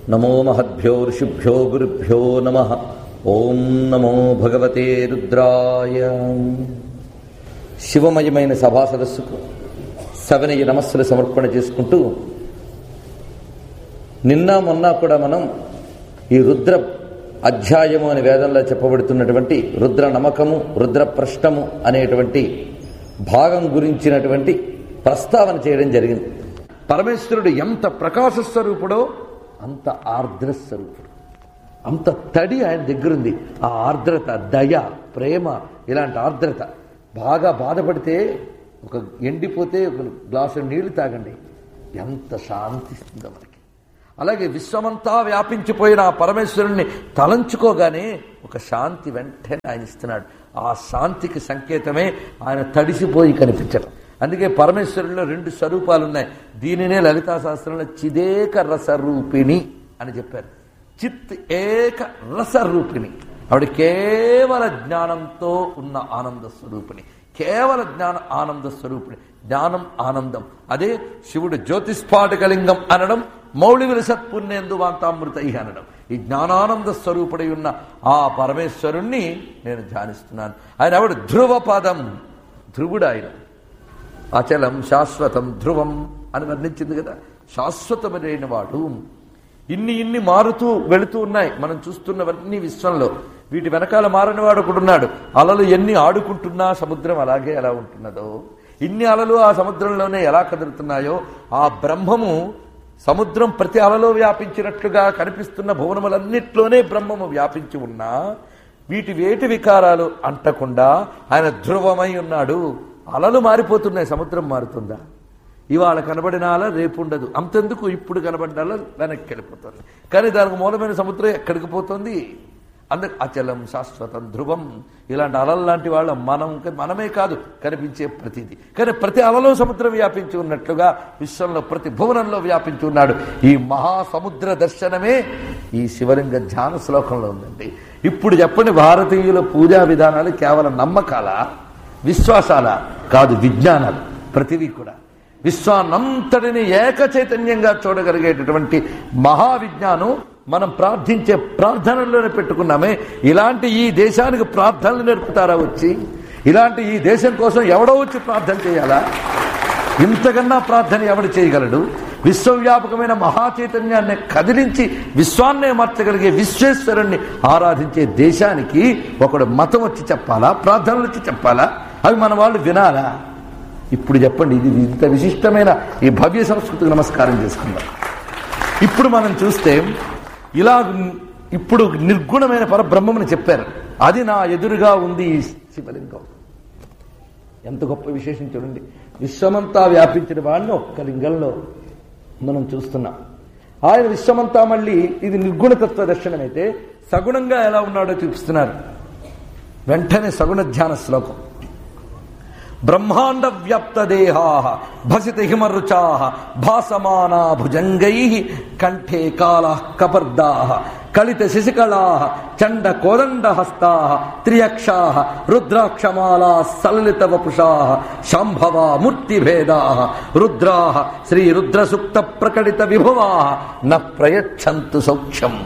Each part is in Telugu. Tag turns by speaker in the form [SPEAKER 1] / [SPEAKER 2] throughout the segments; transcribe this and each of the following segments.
[SPEAKER 1] నమో మహద్భ్యో ఋషిభ్యో గురుభ్యో నమ ఓం నమో భగవతే రుద్రాయ శివమయమైన సభా సదస్సుకు సవనయ నమస్సులు సమర్పణ చేసుకుంటూ నిన్న మొన్న కూడా మనం ఈ రుద్ర అధ్యాయము అనే వేదంలో చెప్పబడుతున్నటువంటి రుద్ర నమకము రుద్ర ప్రశ్నము అనేటువంటి భాగం గురించినటువంటి ప్రస్తావన చేయడం జరిగింది పరమేశ్వరుడు ఎంత ప్రకాశ స్వరూపుడో అంత ఆర్ద్ర స్వరూపుడు అంత తడి ఆయన దగ్గరుంది ఆ ఆర్ద్రత దయ ప్రేమ ఇలాంటి ఆర్ద్రత బాగా బాధపడితే ఒక ఎండిపోతే ఒక గ్లాసు నీళ్లు తాగండి ఎంత శాంతిస్తుందో మనకి అలాగే విశ్వమంతా వ్యాపించిపోయిన ఆ పరమేశ్వరుణ్ణి తలంచుకోగానే ఒక శాంతి వెంటనే ఆయన ఇస్తున్నాడు ఆ శాంతికి సంకేతమే ఆయన తడిసిపోయి కనిపించడం అందుకే పరమేశ్వరుల్లో రెండు స్వరూపాలు ఉన్నాయి దీనినే లలితా శాస్త్రంలో చిదేక రసరూపిణి అని చెప్పారు చిత్ ఏక రసరూపిణి ఆవిడ కేవల జ్ఞానంతో ఉన్న ఆనంద స్వరూపిణి కేవల జ్ఞాన ఆనంద స్వరూపిణి జ్ఞానం ఆనందం అదే శివుడు జ్యోతిస్ఫాటకలింగం అనడం మౌళి విలసత్పుణ్యేందు వాంతామృత అనడం ఈ జ్ఞానానంద స్వరూపుడై ఉన్న ఆ పరమేశ్వరుణ్ణి నేను ధ్యానిస్తున్నాను ఆయన ఆవిడ ధ్రువ పదం ధ్రువుడు ఆయన అచలం శాశ్వతం ధ్రువం అని వర్ణించింది కదా శాశ్వతమైన వాడు ఇన్ని ఇన్ని మారుతూ వెళుతూ ఉన్నాయి మనం చూస్తున్నవన్నీ విశ్వంలో వీటి వెనకాల మారని వాడు ఒకడున్నాడు అలలు ఎన్ని ఆడుకుంటున్నా సముద్రం అలాగే ఎలా ఉంటున్నదో ఇన్ని అలలు ఆ సముద్రంలోనే ఎలా కదులుతున్నాయో ఆ బ్రహ్మము సముద్రం ప్రతి అలలో వ్యాపించినట్లుగా కనిపిస్తున్న భువనములన్నిట్లోనే బ్రహ్మము వ్యాపించి ఉన్నా వీటి వేటి వికారాలు అంటకుండా ఆయన ధ్రువమై ఉన్నాడు అలలు మారిపోతున్నాయి సముద్రం మారుతుందా ఇవాళ కనబడిన అల రేపు ఉండదు అంతెందుకు ఇప్పుడు కనబడిన అల వెనక్కి వెళ్ళిపోతుంది కానీ దానికి మూలమైన సముద్రం ఎక్కడికి పోతుంది అందుకు అచలం శాశ్వతం ధ్రువం ఇలాంటి అలలు లాంటి వాళ్ళ మనం మనమే కాదు కనిపించే ప్రతిదీ కానీ ప్రతి అలలో సముద్రం వ్యాపించి ఉన్నట్లుగా విశ్వంలో ప్రతి భువనంలో వ్యాపించి ఉన్నాడు ఈ మహాసముద్ర దర్శనమే ఈ శివలింగ ధ్యాన శ్లోకంలో ఉందండి ఇప్పుడు చెప్పండి భారతీయుల పూజా విధానాలు కేవలం నమ్మకాల విశ్వాసాల కాదు విజ్ఞానాలు ప్రతిదీ కూడా విశ్వానంతటిని ఏక చైతన్యంగా చూడగలిగేటటువంటి మహావిజ్ఞానం మనం ప్రార్థించే ప్రార్థనల్లోనే పెట్టుకున్నామే ఇలాంటి ఈ దేశానికి ప్రార్థనలు నేర్పుతారా వచ్చి ఇలాంటి ఈ దేశం కోసం ఎవడో వచ్చి ప్రార్థన చేయాలా ఇంతకన్నా ప్రార్థన ఎవడు చేయగలడు విశ్వవ్యాపకమైన మహా చైతన్యాన్ని కదిలించి విశ్వాన్నే మార్చగలిగే విశ్వేశ్వరుణ్ణి ఆరాధించే దేశానికి ఒకడు మతం వచ్చి చెప్పాలా ప్రార్థనలు వచ్చి చెప్పాలా అవి మన వాళ్ళు వినాలా ఇప్పుడు చెప్పండి ఇది ఇంత విశిష్టమైన ఈ భవ్య సంస్కృతికి నమస్కారం చేసుకుందాం ఇప్పుడు మనం చూస్తే ఇలా ఇప్పుడు నిర్గుణమైన పరబ్రహ్మని చెప్పారు అది నా ఎదురుగా ఉంది ఈ శివలింగం ఎంత గొప్ప విశేషం చూడండి విశ్వమంతా వ్యాపించిన వాడిని ఒక్క లింగంలో మనం చూస్తున్నాం ఆయన విశ్వమంతా మళ్ళీ ఇది నిర్గుణతత్వ దర్శనం అయితే సగుణంగా ఎలా ఉన్నాడో చూపిస్తున్నారు వెంటనే సగుణ ధ్యాన శ్లోకం బ్రహ్మాండ వ్యాప్త దేహా భసిత హిమరుచా భాసమానా భుజంగై కంఠే కాళ కపర్దా కలిత శశికళా చండ కోదండ హస్తా త్రియక్షా రుద్రాక్షమాలా సలలిత వపుషా శాంభవ మూర్తిభేదా రుద్రా శ్రీ రుద్రసుక్త ప్రకటిత విభవా న ప్రయచ్చంతు సౌఖ్యం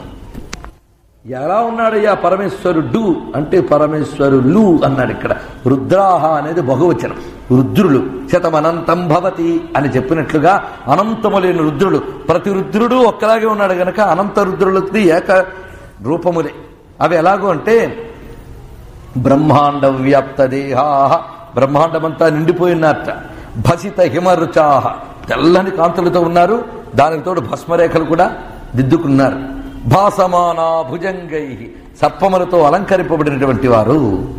[SPEAKER 1] ఎలా ఉన్నాడయ్యా పరమేశ్వరుడు అంటే పరమేశ్వరులు అన్నాడు ఇక్కడ రుద్రాహ అనేది బహువచనం రుద్రులు శతమనంతం భవతి అని చెప్పినట్లుగా అనంతము లేని రుద్రుడు ప్రతి రుద్రుడు ఒక్కలాగే ఉన్నాడు గనక అనంత రుద్రులకి ఏక రూపములే అవి ఎలాగో అంటే బ్రహ్మాండ వ్యాప్త దేహా బ్రహ్మాండమంతా నిండిపోయినట్ట భసిత హిమరుచాహ తెల్లని కాంతులతో ఉన్నారు దానికి తోడు భస్మరేఖలు కూడా దిద్దుకున్నారు భాసమానా భుజంగై సర్పములతో అలంకరింపబడినటువంటి వారు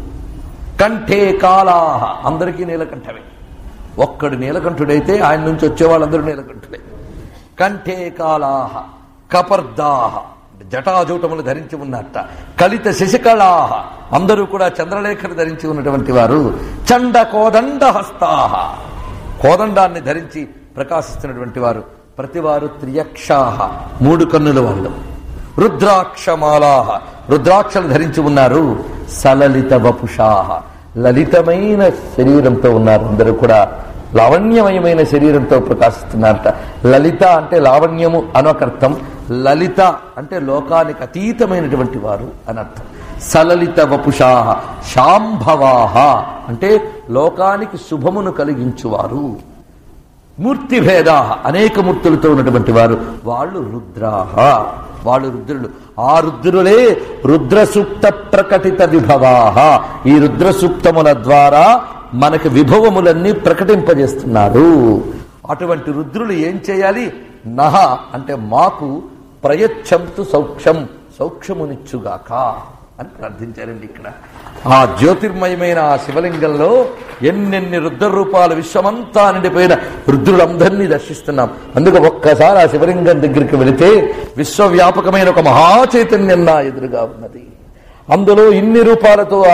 [SPEAKER 1] కంఠే కాలాహ అందరికీ నీలకంఠమే ఒక్కడు నీలకంఠుడైతే ఆయన నుంచి వచ్చే వాళ్ళందరూ నీలకంఠుడే కంఠే కాలాహ కపర్దాహ జటాజూటములు ధరించి ఉన్నట్ట కలిత శశికళాహ అందరూ కూడా చంద్రలేఖను ధరించి ఉన్నటువంటి వారు చండ కోదండ హస్తాహ కోదండాన్ని ధరించి ప్రకాశిస్తున్నటువంటి వారు ప్రతివారు త్రియక్షాహ మూడు కన్నుల వాళ్ళు రుద్రాక్షమాలాహ రుద్రాక్షలు ధరించి ఉన్నారు సలలిత వపుషాహ లలితమైన శరీరంతో ఉన్నారు అందరూ కూడా లావణ్యమయమైన శరీరంతో ప్రకాశిస్తున్నారట లలిత అంటే లావణ్యము అనొకర్థం లలిత అంటే లోకానికి అతీతమైనటువంటి వారు అనర్థం సలలిత వపుషాహ శాంభవాహ అంటే లోకానికి శుభమును కలిగించువారు మూర్తి భేదా అనేక మూర్తులతో ఉన్నటువంటి వారు వాళ్ళు రుద్రాహ వాళ్ళు రుద్రులు ఆ రుద్రులే రుద్రసూక్త ప్రకటిత విభవాహ ఈ రుద్రసూక్తముల ద్వారా మనకి విభవములన్నీ ప్రకటింపజేస్తున్నారు అటువంటి రుద్రులు ఏం చేయాలి నహ అంటే మాకు ప్రయచ్చంతు సౌక్షం సౌక్షమునిచ్చుగాక అని ప్రార్థించారండి ఇక్కడ ఆ జ్యోతిర్మయమైన ఆ శివలింగంలో ఎన్నెన్ని రుద్ర రూపాలు విశ్వమంతా నిండిపోయిన రుద్రులందరినీ దర్శిస్తున్నాం అందుకు ఒక్కసారి ఆ శివలింగం దగ్గరికి వెళితే విశ్వవ్యాపకమైన ఒక మహా చైతన్యం నా ఎదురుగా ఉన్నది అందులో ఇన్ని రూపాలతో